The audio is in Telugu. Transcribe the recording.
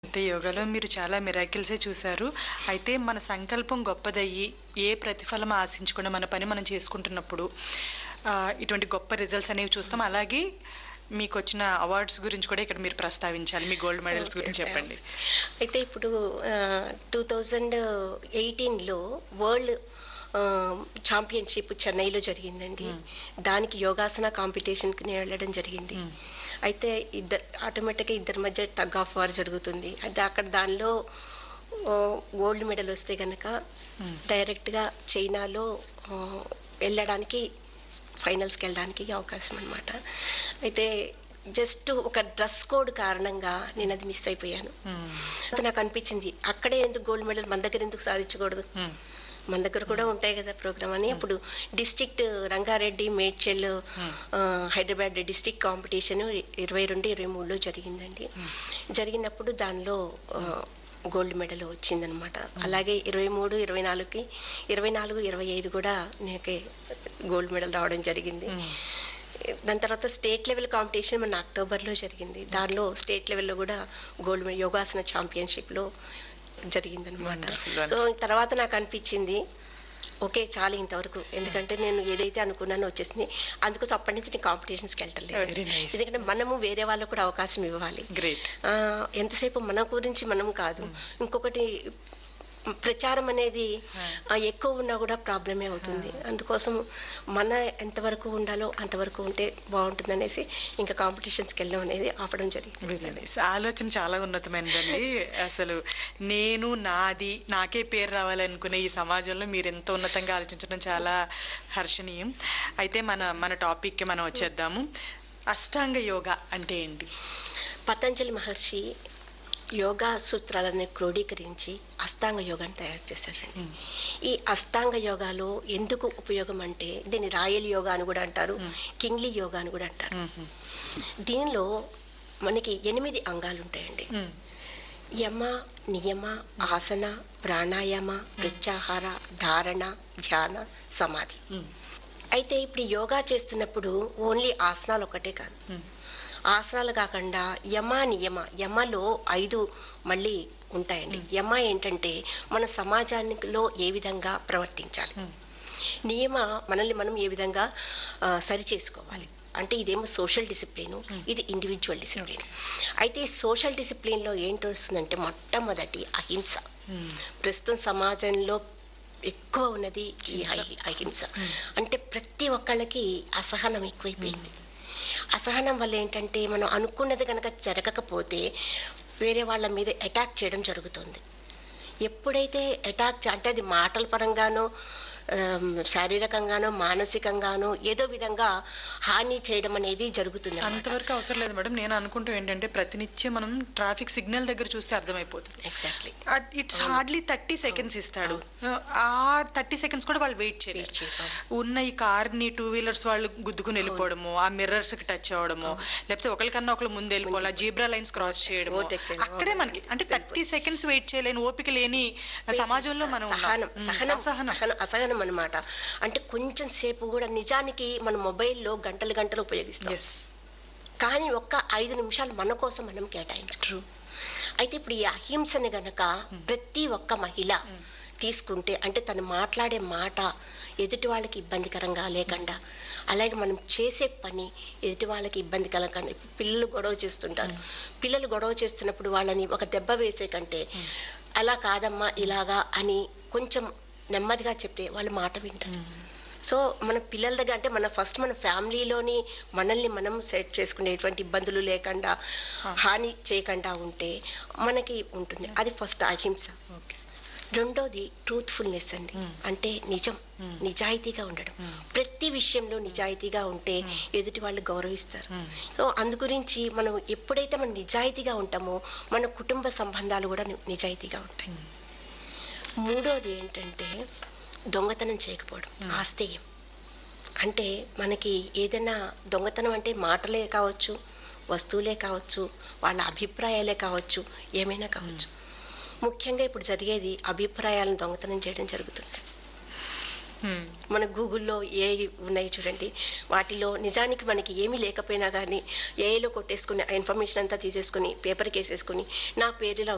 అయితే యోగాలో మీరు చాలా మిరాకిల్సే చూశారు అయితే మన సంకల్పం గొప్పదయ్యి ఏ ప్రతిఫలం ఆశించకుండా మన పని మనం చేసుకుంటున్నప్పుడు ఆ, ఇటువంటి గొప్ప రిజల్ట్స్ అనేవి చూస్తాం అలాగే మీకు వచ్చిన అవార్డ్స్ గురించి కూడా ఇక్కడ మీరు ప్రస్తావించాలి మీ గోల్డ్ మెడల్స్ గురించి చెప్పండి అయితే ఇప్పుడు టూ థౌజండ్ ఎయిటీన్లో వరల్డ్ ఛాంపియన్షిప్ చెన్నైలో జరిగిందండి దానికి యోగాసన కాంపిటీషన్కి నేను వెళ్ళడం జరిగింది మ్మ్. అయితే ఇద్దరు ఆటోమేటిక్గా ఇద్దరి మధ్య టగ్ ఆఫ్ వార్ జరుగుతుంది అయితే అక్కడ దానిలో గోల్డ్ మెడల్ వస్తే కనుక మ్మ్. డైరెక్ట్గా చైనాలో ఆ, వెళ్ళడానికి ఫైనల్స్కి వెళ్ళడానికి అవకాశం అనమాట అయితే జస్ట్ ఒక డ్రెస్ కోడ్ కారణంగా నేను అది మిస్ అయిపోయాను మ్మ్. అది నాకు అనిపించింది అక్కడే ఎందుకు గోల్డ్ మెడల్ మన దగ్గర ఎందుకు సాధించకూడదు మ్మ్. మన దగ్గర కూడా ఉంటాయి కదా ప్రోగ్రామ్ అని అప్పుడు డిస్ట్రిక్ట్ రంగారెడ్డి మేడ్చల్ Hmm. ఆ, హైదరాబాద్ డిస్ట్రిక్ట్ కాంపిటీషన్ ఇరవై రెండు ఇరవై మూడులో జరిగిందండి జరిగినప్పుడు దానిలో ఆ, గోల్డ్ మెడల్ వచ్చిందనమాట అలాగే ఇరవై మూడు ఇరవై నాలుగుకి ఇరవై నాలుగు ఇరవై ఐదు కూడా నాకే గోల్డ్ మెడల్ రావడం జరిగింది మ్మ్. దాని తర్వాత స్టేట్ లెవెల్ కాంపిటీషన్ మన అక్టోబర్లో జరిగింది దానిలో స్టేట్ లెవెల్లో కూడా గోల్డ్ మెడల్ యోగాసన ఛాంపియన్షిప్లో జరిగిందనమాట Wonderful. సో తర్వాత నాకు అనిపించింది ఓకే చాలు ఇంతవరకు ఎందుకంటే నేను ఏదైతే అనుకున్నానో వచ్చేసింది అందుకోసం అప్పటి నుంచి నేను కాంపిటీషన్స్కి వెళ్ళటం Very లేదు nice. ఎందుకంటే మనము వేరే వాళ్ళకు కూడా అవకాశం ఇవ్వాలి గ్రేట్ ఆ, ఎంతసేపు మన గురించి మనం కాదు ఇంకొకటి ప్రచారం అనేది ఆ, ఎక్కువ ఉన్నా కూడా ప్రాబ్లమే అవుతుంది అందుకోసం మన ఎంతవరకు ఉండాలో అంతవరకు ఉంటే బాగుంటుంది అనేసి ఇంకా కాంపిటీషన్స్కి వెళ్ళడం అనేది ఆపడం జరిగింది వెరీ నైస్ ఆలోచన చాలా ఉన్నతమైనదండి అసలు నేను నాది నాకే పేరు రావాలనుకునే ఈ సమాజంలో మీరు ఎంత ఉన్నతంగా ఆలోచించడం చాలా హర్షణీయం అయితే మన మన టాపిక్కి మనం వచ్చేద్దాము అష్టాంగ యోగా అంటే ఏంటి పతంజలి మహర్షి యోగా సూత్రాలను క్రోడీకరించి అష్టాంగ యోగాన్ని తయారు చేశారండి మ్మ్. ఈ అష్టాంగ యోగాలో ఎందుకు ఉపయోగం అంటే దీన్ని రాయల్ యోగా అని కూడా అంటారు మ్మ్. కింగ్లీ యోగా అని కూడా అంటారు మ్మ్. దీనిలో మనకి ఎనిమిది అంగాలు ఉంటాయండి మ్మ్. యమ నియమ ఆసన ప్రాణాయామ ప్రత్యాహార ధారణ ధ్యాన సమాధి మ్మ్. అయితే ఇప్పుడు ఈ యోగా చేస్తున్నప్పుడు ఓన్లీ ఆసనాలు ఒకటే కాదు మ్మ్. ఆసనాలు కాకుండా యమ నియమ యమలో ఐదు మళ్ళీ ఉంటాయండి యమ ఏంటంటే మన సమాజానిలో ఏ విధంగా ప్రవర్తించాలి మ్మ్. నియమ మనల్ని మనం ఏ విధంగా ఆ, సరి చేసుకోవాలి అంటే ఇదేమో సోషల్ డిసిప్లిన్ ఇది ఇండివిజువల్ డిసిప్లిన్ అయితే ఈ సోషల్ డిసిప్లిన్ లో ఏంటి వస్తుందంటే మొట్టమొదటి అహింస మ్మ్. ప్రస్తుతం సమాజంలో ఎక్కువ ఉన్నది ఈ అహి- అహింస అంటే ప్రతి ఒక్కళ్ళకి అసహనం ఎక్కువైపోయింది అసహనం వల్ల ఏంటంటే మనం అనుకున్నది కనుక జరగకపోతే వేరే వాళ్ళ మీద అటాక్ చేయడం జరుగుతుంది ఎప్పుడైతే అటాక్ అంటే అది మాటల పరంగానో ఆమ్, శారీరకంగానో మానసికంగానో ఏదో విధంగా హాని చేయడం అనేది జరుగుతుంది అన్నమాట. అంతవరకు అవసరం లేదు మేడం నేను అనుకుంటూ ఏంటంటే ప్రతినిత్యం మనం ట్రాఫిక్ సిగ్నల్ దగ్గర చూస్తే అర్థమైపోతుంది exactly it's hardly thirty seconds ఇస్తాడు ఆ థర్టీ సెకండ్స్ కూడా వాళ్ళు వెయిట్ చేయలేరు Wait చేయరు. ఉన్న ఈ కార్ ని టూ వీలర్స్ వాళ్ళు గుద్దుకుని వెళ్ళిపోవడము ఆ మిర్రర్స్ కి టచ్ అవ్వడము లేకపోతే ఒకరికన్నా ఒకరు ముందు వెళ్ళిపోవాలి జీబ్రా లైన్స్ క్రాస్ చేయడము Overtake చేయడం. అక్కడే మనకి అంటే థర్టీ సెకండ్స్ వెయిట్ చేయలేని ఓపిక లేని సమాజంలో మనం ఉన్నాం. సహనం ఉమ్, సహనం అసహనం సహనం అసహనం అనమాట అంటే కొంచెం సేపు కూడా నిజానికి మన మొబైల్లో గంటలు గంటలు ఉపయోగిస్తాం ఎస్ కానీ ఒక్క ఐదు నిమిషాలు మన కోసం మనం కేటాయించు ట్రూ అయితే ఇప్పుడు ఈ అహింసని గనక ప్రతి ఒక్క మహిళ తీసుకుంటే అంటే తను మాట్లాడే మాట ఎదుటి వాళ్ళకి ఇబ్బందికరంగా లేకుండా అలాగే మనం చేసే పని ఎదుటి వాళ్ళకి ఇబ్బంది కలగకుండా ఇప్పుడు పిల్లలు గొడవ చేస్తుంటారు పిల్లలు గొడవ చేస్తున్నప్పుడు వాళ్ళని ఒక దెబ్బ వేసే కంటే అలా కాదమ్మా ఇలాగా అని కొంచెం నెమ్మదిగా చెప్తే వాళ్ళు మాట వింటారు సో మన పిల్లల దగ్గర అంటే మన ఫస్ట్ మన ఫ్యామిలీలోని మనల్ని మనం సెట్ చేసుకునేటువంటి ఇబ్బందులు లేకుండా హాని చేయకుండా ఉంటే మనకి ఉంటుంది అది ఫస్ట్ అహింస ఓకే రెండోది ట్రూత్ఫుల్నెస్ అండి Hmm. అంటే నిజం Hmm. నిజాయితీగా ఉండడం Hmm. ప్రతి విషయంలో నిజాయితీగా ఉంటే ఎదుటి వాళ్ళు గౌరవిస్తారు Hmm. సో అందు గురించి మనం ఎప్పుడైతే మనం నిజాయితీగా ఉంటామో మన కుటుంబ సంబంధాలు కూడా ని- నిజాయితీగా ఉంటాయి మూడోది ఏంటంటే దొంగతనం చేయకపోవడం Hmm. ఆస్తేయం అంటే మనకి ఏదైనా దొంగతనం అంటే మాటలే కావచ్చు వస్తువులే కావచ్చు వాళ్ళ అభిప్రాయాలే కావచ్చు ఏమైనా కావచ్చు ముఖ్యంగా ఇప్పుడు జరిగేది అభిప్రాయాలను దొంగతనం చేయడం జరుగుతుంది Hmm. మన గూగుల్లో ఏ ఉన్నాయి చూడండి వాటిలో నిజానికి మనకి ఏమీ లేకపోయినా కానీ ఏఐలో కొట్టేసుకుని ఆ ఇన్ఫర్మేషన్ అంతా తీసేసుకుని పేపర్కి వేసేసుకుని నా పేరు ఇలా